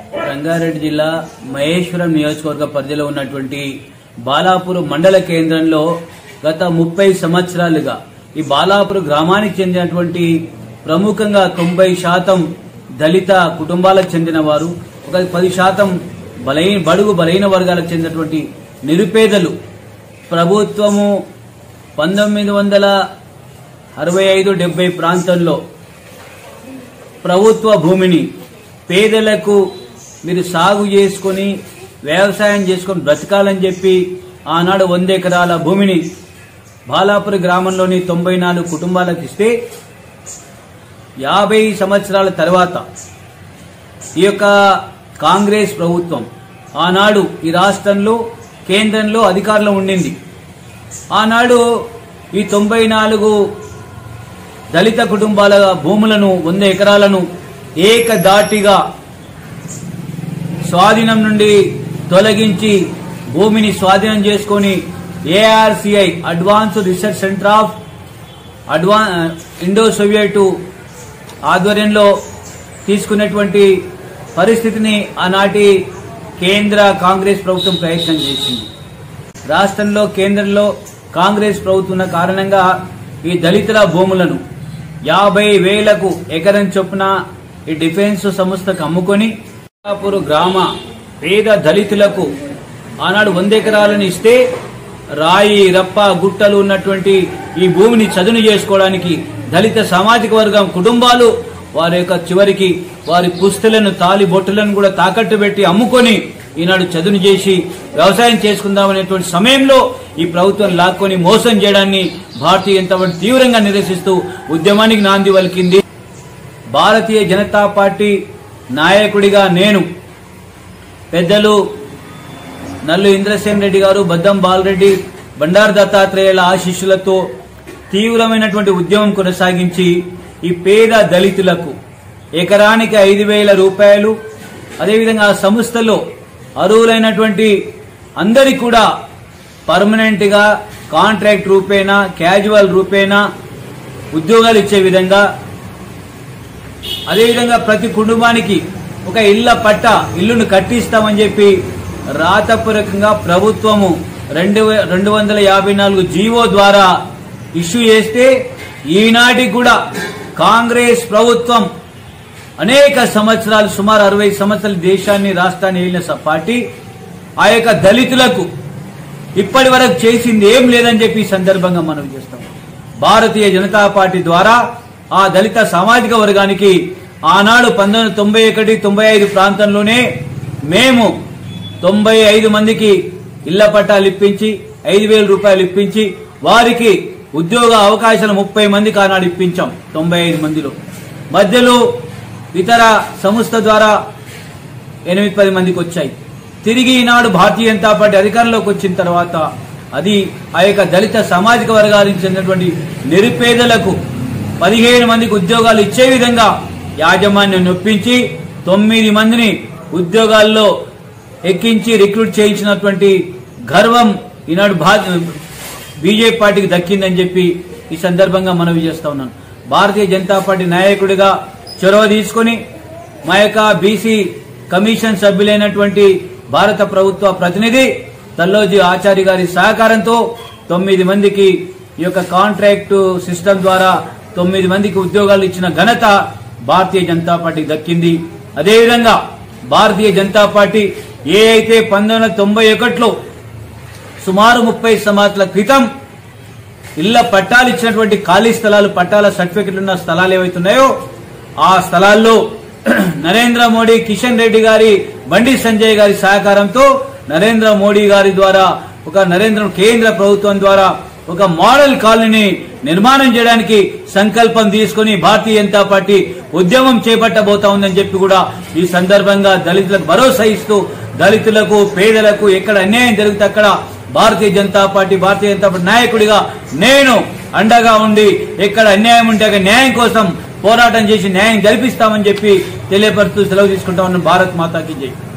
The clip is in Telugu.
రంగారెడ్డి జిల్లా మహేశ్వరం నియోజకవర్గ పరిధిలో ఉన్నటువంటి బాలాపూర్ మండల కేంద్రంలో గత ముప్పై సంవత్సరాలుగా ఈ బాలాపూర్ గ్రామానికి చెందినటువంటి ప్రముఖంగా తొంభై శాతం దళిత కుటుంబాలకు చెందిన వారు ఒక పది శాతం బలైన బడుగు బలైన వర్గాలకు చెందినటువంటి నిరుపేదలు ప్రభుత్వము పంతొమ్మిది వందల అరవై ఐదు డెబ్బై ప్రాంతంలో ప్రభుత్వ భూమిని పేదలకు మీరు సాగు చేసుకొని వ్యవసాయం చేసుకొని బ్రతకాలని చెప్పి ఆనాడు వంద ఎకరాల భూమిని బాలాపురి గ్రామంలోని తొంభై నాలుగు కుటుంబాలకు ఇస్తే యాభై సంవత్సరాల తర్వాత ఈ యొక్క కాంగ్రెస్ ప్రభుత్వం ఆనాడు ఈ రాష్ట్రంలో కేంద్రంలో అధికారంలో ఉండింది ఆనాడు ఈ తొంభై నాలుగు దళిత కుటుంబాల భూములను వంద ఎకరాలను ఏకదాటిగా స్వాధీనం నుండి తొలగించి భూమిని స్వాధీనం చేసుకొని ఏఆర్సిఐ advance research centre of అడ్వా Indo Soviet ఆధ్వర్యంలో తీసుకున్నటువంటి పరిస్థితిని ఆనాటి కేంద్ర కాంగ్రెస్ ప్రభుత్వం ప్రయత్నం చేసింది రాష్ట్రంలో కేంద్రంలో కాంగ్రెస్ ప్రభుత్వం ఉన్న కారణంగా ఈ దళితుల భూములను యాభై వేలకు ఎకరం చొప్పున ఈ డిఫెన్స్ సంస్థకు అమ్ముకొని కొల్లాపూర్ గ్రామ పేద దళితులకు ఆనాడు వంద ఎకరాలను ఇస్తే రాయి రప్ప గుట్టలు ఉన్నటువంటి ఈ భూమిని చదును చేసుకోవడానికి దళిత సామాజిక వర్గం కుటుంబాలు వారి యొక్క చివరికి వారి పుస్తులను తాలి బొట్టులను కూడా తాకట్టు పెట్టి అమ్ముకొని ఈనాడు చదును చేసి వ్యవసాయం చేసుకుందామనేటువంటి సమయంలో ఈ ప్రభుత్వం లాక్కొని మోసం చేయడాన్ని భారతీయ జనతా పార్టీ తీవ్రంగా నిరసిస్తూ ఉద్యమానికి నాంది పలికింది భారతీయ జనతా పార్టీ నాయకుడిగా నేను పెద్దలు నల్లు ఇంద్రసేన్ రెడ్డి గారు బద్దం బాలరెడ్డి బండారు దత్తాత్రేయుల ఆశీస్సులతో తీవ్రమైనటువంటి ఉద్యమం కొనసాగించి ఈ పేద దళితులకు ఎకరానికి ఐదు వేల రూపాయలు అదేవిధంగా ఆ సంస్థలో అర్హులైనటువంటి అందరికి కూడా పర్మనెంట్ గా కాంట్రాక్ట్ రూపేణా క్యాజువల్ రూపేణా ఉద్యోగాలు ఇచ్చే విధంగా అదేవిధంగా ప్రతి కుటుంబానికి ఒక ఇళ్ల పట్ట ఇల్లును కట్టిస్తామని చెప్పి రాతపూర్వకంగా ప్రభుత్వము రెండు వే- రెండు వందల యాభై నాలుగు జీవో ద్వారా ఇష్యూ చేస్తే ఈనాటికి కూడా కాంగ్రెస్ ప్రభుత్వం అనేక సంవత్సరాలు సుమారు అరవై సంవత్సరాలు దేశాన్ని రాష్ట్రాన్ని ఏలిన స- పార్టీ ఆ యొక్క దళితులకు ఇప్పటి వరకు చేసింది ఏం లేదని చెప్పి ఈ సందర్భంగా మనం చేస్తాం భారతీయ జనతా పార్టీ ద్వారా ఆ దళిత సామాజిక వర్గానికి ఆనాడు పంతొమ్మిది వందల తొంభై ఒకటి తొంభై ఐదు ప్రాంతంలోనే మేము తొంభై ఐదు మందికి ఇళ్ల పట్టాలు ఇప్పించి ఐదు వేల రూపాయలు ఇప్పించి వారికి ఉద్యోగ అవకాశాలు ముప్పై మందికి ఆనాడు ఇప్పించాం తొంభై ఐదు మందిలో మధ్యలో ఇతర సంస్థ ద్వారా ఎనిమిది పది మందికి వచ్చాయి తిరిగి ఈనాడు భారతీయ జనతా పార్టీ అధికారంలోకి వచ్చిన తర్వాత అది ఆ యొక్క దళిత సామాజిక వర్గాలకు చెందినటువంటి నిరుపేదలకు పదిహేను మందికి ఉద్యోగాలు ఇచ్చే విధంగా యాజమాన్యం నొప్పించి తొమ్మిది మందిని ఉద్యోగాల్లో ఎక్కించి రిక్రూట్ చేయించినటువంటి గర్వం ఈనాడు బీజేపీ పార్టీకి దక్కిందని చెప్పి ఈ సందర్భంగా మనవి చేస్తా ఉన్నాను భారతీయ జనతా పార్టీ నాయకుడిగా చొరవ తీసుకొని మా యొక్క బీసీ కమిషన్ సభ్యులైనటువంటి భారత ప్రభుత్వ ప్రతినిధి తల్లోజీ ఆచార్య గారి సహకారంతో తొమ్మిది మందికి ఈ యొక్క కాంట్రాక్టు సిస్టమ్ ద్వారా తొమ్మిది మందికి ఉద్యోగాలు ఇచ్చిన ఘనత భారతీయ జనతా పార్టీకి దక్కింది అదేవిధంగా భారతీయ జనతా పార్టీ ఏ అయితే పంతొమ్మిది వందల తొంభై ఒకటిలో సుమారు ముప్పై సంవత్సరాల క్రితం ఇళ్ల పట్టాలు ఇచ్చినటువంటి ఖాళీ స్థలాలు పట్టాల సర్టిఫికెట్లు ఉన్న స్థలాలు ఏవైతున్నాయో ఆ స్థలాల్లో నరేంద్ర మోడీ కిషన్ రెడ్డి గారి బండి సంజయ్ గారి సహకారంతో నరేంద్ర మోడీ గారి ద్వారా ఒక నరేంద్ర కేంద్ర ప్రభుత్వం ద్వారా ఒక మోడల్ కాలనీని నిర్మాణం చేయడానికి సంకల్పం తీసుకుని భారతీయ జనతా పార్టీ ఉద్యమం చేపట్టబోతా ఉందని చెప్పి కూడా ఈ సందర్భంగా దళితులకు భరోసా ఇస్తూ దళితులకు పేదలకు ఎక్కడ అన్యాయం జరిగితే అక్కడ భారతీయ జనతా పార్టీ భారతీయ జనతా పార్టీ నాయకుడిగా నేను అండగా ఉండి ఎక్కడ అన్యాయం ఉంటే అక్కడ న్యాయం కోసం పోరాటం చేసి న్యాయం జరిపిస్తామని చెప్పి తెలియపరుస్తూ సెలవు తీసుకుంటామని భారత్ మాతాకి జై